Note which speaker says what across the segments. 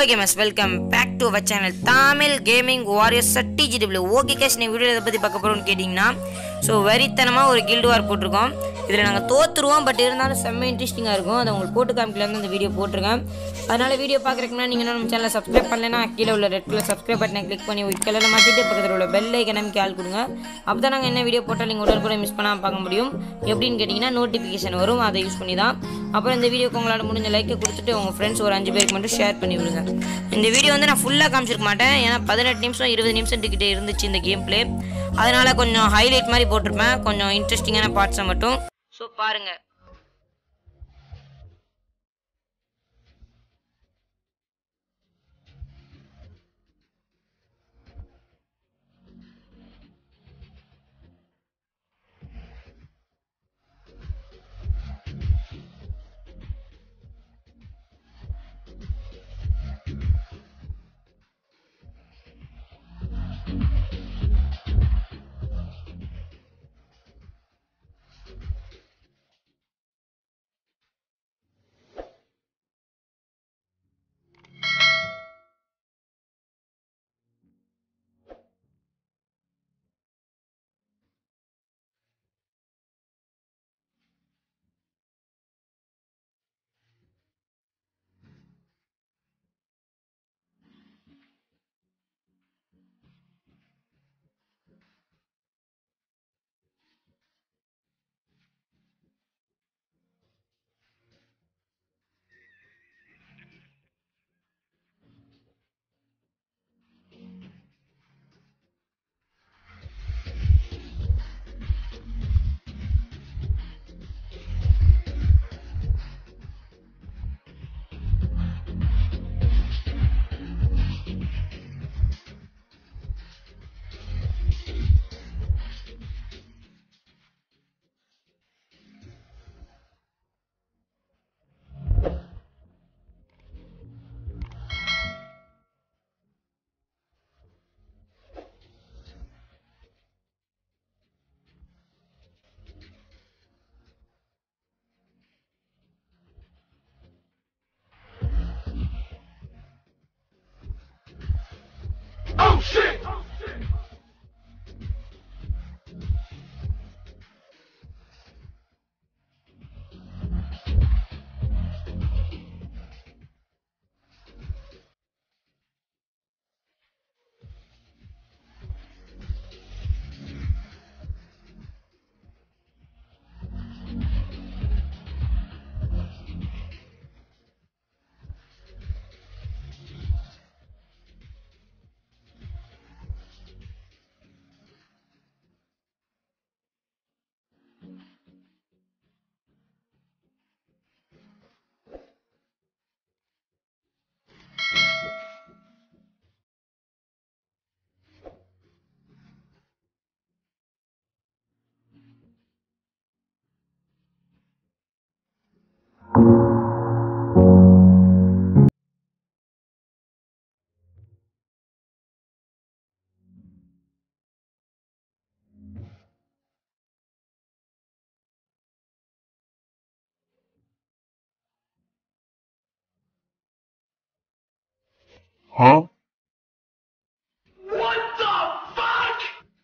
Speaker 1: Gamers welcome back to our channel Tamil gaming warriors சட்டி ஜிடிபிள் okay கேஷ் நீங்கள் வீடியோ இதை பற்றி பார்க்க போகிறோம்னு கேட்டிங்கன்னா ஸோ வெறித்தனமாக ஒரு கில்டு வார் போட்டிருக்கோம் இதில் நாங்கள் தோற்றுருவோம் பட் இருந்தாலும் செம்ம இன்ட்ரெஸ்டிங்காக இருக்கும் அதை உங்களுக்கு போட்டு காமிக்கலான்னு இந்த வீடியோ போட்டிருக்கேன் அதனால் வீடியோ பார்க்குறதுக்குனா நீங்கள் நம்ம சேனலை சப்ஸ்கிரைப் பண்ணலைன்னா கீழே உள்ள ரெட் கலர் சப்ஸ்கிரைப் பட்டனை கிளிக் பண்ணி ஒயிட் கலரில் மாற்றிட்டு பக்கத்தில் உள்ள பெல் ஐக்கனம் கேள் கொடுங்க அப்போ தான் நாங்கள் என்ன வீடியோ போட்டால் நீங்கள் உடனே கூட மிஸ் பண்ணாமல் பார்க்க முடியும் எப்படின்னு கேட்டிங்கன்னா நோட்டிஃபிகேஷன் வரும் அதை யூஸ் பண்ணி தான் அப்புறம் இந்த வீடியோக்கு உங்களால் முடிஞ்ச லைக்கை கொடுத்துட்டு உங்கள் ஃப்ரெண்ட்ஸ் ஒரு அஞ்சு பேருக்கு மட்டும் ஷேர் பண்ணி விடுங்க இந்த வீடியோ வந்து நான் ஃபுல்லாக காமிச்சிருக்க மாட்டேன் ஏன்னா பதினெட்டு நிமிஷம் இருபது நிமிஷம் கிட்டே இருந்துச்சு இந்த கேம் ப்ளே அதனால் கொஞ்சம் ஹைலைட் மாதிரி போட்டிருப்பேன் கொஞ்சம் இன்ட்ரெஸ்டிங்கான பார்ட்ஸை மட்டும் ஸோ பாருங்கள்
Speaker 2: Oh shit! Huh? What the fuck?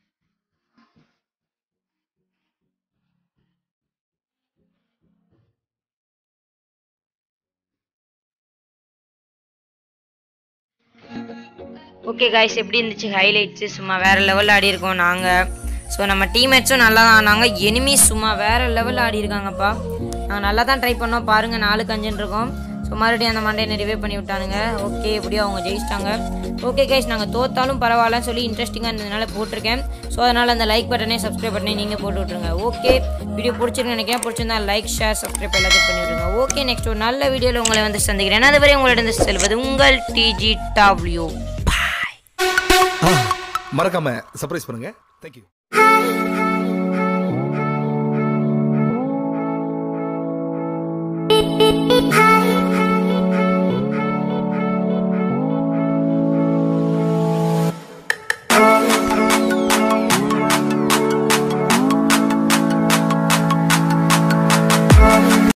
Speaker 1: Okay guys எப்படி இருந்துச்சு ஹைலைட்ஸு சும்மா வேறு லெவலில் ஆடி இருக்கோம் நாங்கள் ஸோ நம்ம டீம்மேட்ஸும் நல்லா தான் ஆனாங்க எனிமி சும்மா வேறு லெவலில் ஆடி இருக்காங்கப்பா நாங்கள் நல்லா தான் ட்ரை பண்ணோம் பாருங்கள் நாலுக்கு அஞ்சுன்னு இருக்கோம் ஸோ மறுபடியும் அந்த மண்டையை நிறைவே பண்ணி விட்டானுங்க ஓகே எப்படியோ அவங்க ஜெயிச்சிட்டாங்க ஓகே கைஸ் நாங்கள் தோத்தாலும் பரவாயில்லன்னு சொல்லி இன்ட்ரெஸ்டிங்காக இருந்ததுனால போட்டிருக்கேன் ஸோ அதனால் அந்த லைக் பட்டனே சப்ஸ்கிரைப் பட்டனே நீங்கள் போட்டு விட்ருங்க ஓகே வீடியோ பிடிச்சிருக்கு நினைக்கிறேன் பிடிச்சிருந்தா லைக் ஷேர் சப்ஸ்கிரைப் எல்லாத்தையும் பண்ணி விட்ருங்க ஓகே நெக்ஸ்ட் ஒரு நல்ல வீடியோவில் உங்களை வந்து சந்திக்கிறேன் அதுவரை உங்களிடம் செல்வது உங்கள் டிஜி டபிள்யூ
Speaker 3: மறக்காம சர்ப்ரைஸ் பண்ணுங்க தேங்க்யூ
Speaker 4: Hey,